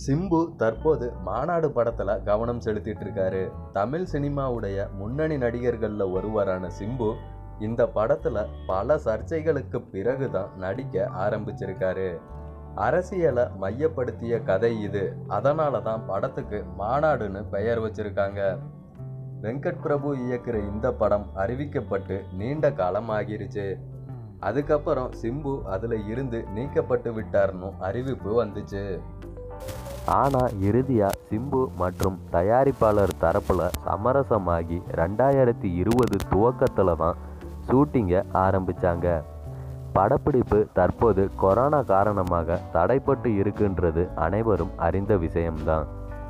சிம்பு தற்போது மாநாடு படத்துல கவனம் செலுத்திட்டு இருக்காரு தமிழ் சினிமாவுடைய முன்னணி நடிகர்கள்ல ஒருவரான சிம்பு இந்த படத்துல பல சர்ச்சைகளுக்கு பிறகுதான் நடிக்க ஆரம்பிச்சிருக்காரு அரசியலை மையப்படுத்திய கதை இது அதனால தான் படத்துக்கு மாநாடுன்னு பெயர் வச்சிருக்காங்க வெங்கட் பிரபு இயக்குற இந்த படம் அறிவிக்கப்பட்டு நீண்ட காலம் ஆகிருச்சு அதுக்கப்புறம் சிம்பு அதுல இருந்து நீக்கப்பட்டு விட்டார்னு அறிவிப்பு வந்துச்சு ஆனால் இறுதியாக சிம்பு மற்றும் தயாரிப்பாளர் தரப்பில் சமரசமாகி ரெண்டாயிரத்தி இருபது துவக்கத்தில் தான் ஷூட்டிங்கை ஆரம்பித்தாங்க படப்பிடிப்பு தற்போது கொரோனா காரணமாக தடைப்பட்டு இருக்குன்றது அனைவரும் அறிந்த விஷயம்தான்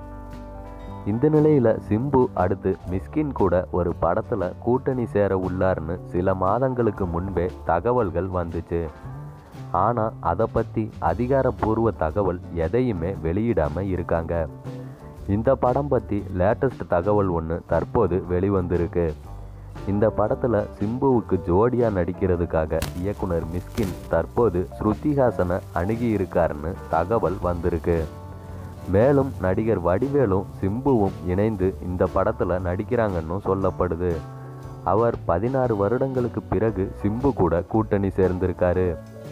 இந்த நிலையில் சிம்பு அடுத்து மிஸ்கின் கூட ஒரு படத்தில் கூட்டணி சேர உள்ளார்னு சில மாதங்களுக்கு முன்பே தகவல்கள் வந்துச்சு ஆனால் அதை பற்றி அதிகாரப்பூர்வ தகவல் எதையுமே வெளியிடாமல் இருக்காங்க இந்த படம் பற்றி லேட்டஸ்ட் தகவல் ஒன்று தற்போது வெளிவந்திருக்கு இந்த படத்தில் சிம்புவுக்கு ஜோடியாக நடிக்கிறதுக்காக இயக்குனர் மிஸ்கின் தற்போது ஸ்ருதிஹாசனை அணுகியிருக்காருன்னு தகவல் வந்திருக்கு மேலும் நடிகர் வடிவேலும் சிம்புவும் இணைந்து இந்த படத்தில் நடிக்கிறாங்கன்னு சொல்லப்படுது அவர் பதினாறு வருடங்களுக்கு பிறகு சிம்பு கூட கூட்டணி சேர்ந்திருக்காரு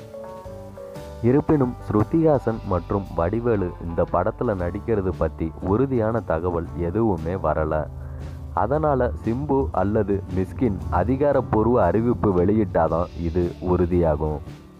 இருப்பினும் ஸ்ருதிஹாசன் மற்றும் வடிவேலு இந்த படத்தில் நடிக்கிறது பற்றி உறுதியான தகவல் எதுவுமே வரல அதனால் சிம்பு அல்லது மிஸ்கின் அதிகாரப்பூர்வ அறிவிப்பு வெளியிட்டாதான் இது உறுதியாகும்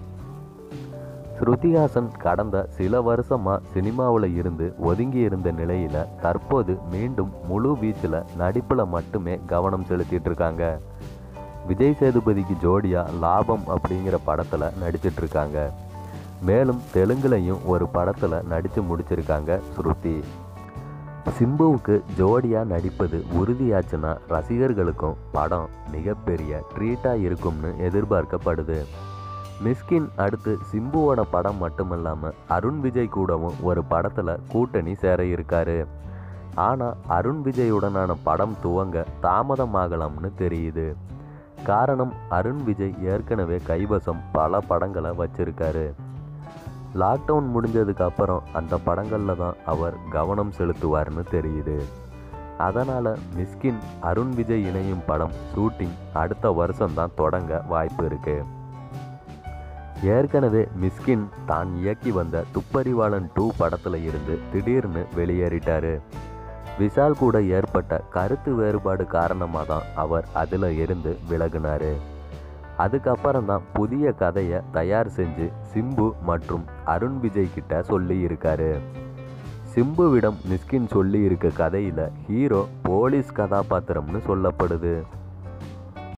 ஸ்ருதிஹாசன் கடந்த சில வருஷமாக சினிமாவில் இருந்து ஒதுங்கி இருந்த நிலையில் தற்போது மீண்டும் முழு வீச்சில் நடிப்பில் மட்டுமே கவனம் செலுத்திட்டு இருக்காங்க விஜய் சேதுபதிக்கு ஜோடியாக லாபம் அப்படிங்கிற படத்தில் நடிச்சிட்டு இருக்காங்க மேலும் தெலுங்குலையும் ஒரு படத்தில் நடித்து முடிச்சிருக்காங்க ஸ்ருதி சிம்புவுக்கு ஜோடியாக நடிப்பது உறுதியாச்சுன்னா ரசிகர்களுக்கும் படம் மிகப்பெரிய ட்ரீட்டாக இருக்கும்னு எதிர்பார்க்கப்படுது மிஸ்கின் அடுத்து சிம்புவோட படம் மட்டுமில்லாமல் அருண் விஜய் கூடவும் ஒரு படத்தில் கூட்டணி சேர இருக்காரு ஆனால் அருண் விஜயுடனான படம் துவங்க தாமதமாகலாம்னு தெரியுது காரணம் அருண் விஜய் ஏற்கனவே கைவசம் பல படங்களை வச்சிருக்காரு லாக்டவுன் முடிஞ்சதுக்கு அப்புறம் அந்த படங்களில் தான் அவர் கவனம் செலுத்துவார்னு தெரியுது அதனால் மிஸ்கின் அருண் விஜய் இணையும் படம் ஷூட்டிங் அடுத்த வருஷம்தான் தொடங்க வாய்ப்பு இருக்குது ஏற்கனவே மிஸ்கின் தான் இயக்கி வந்த துப்பறிவாளன் டூ படத்தில் இருந்து திடீர்னு வெளியேறிட்டாரு விஷால் கூட ஏற்பட்ட கருத்து வேறுபாடு காரணமாக தான் அவர் அதில் இருந்து விலகினார் அதுக்கப்புறம் தான் புதிய கதையை தயார் செஞ்சு சிம்பு மற்றும் அருண் விஜய் கிட்ட சொல்லி இருக்காரு சிம்புவிடம் மிஸ்கின் சொல்லி இருக்க கதையில் ஹீரோ போலீஸ் கதாபாத்திரம்னு சொல்லப்படுது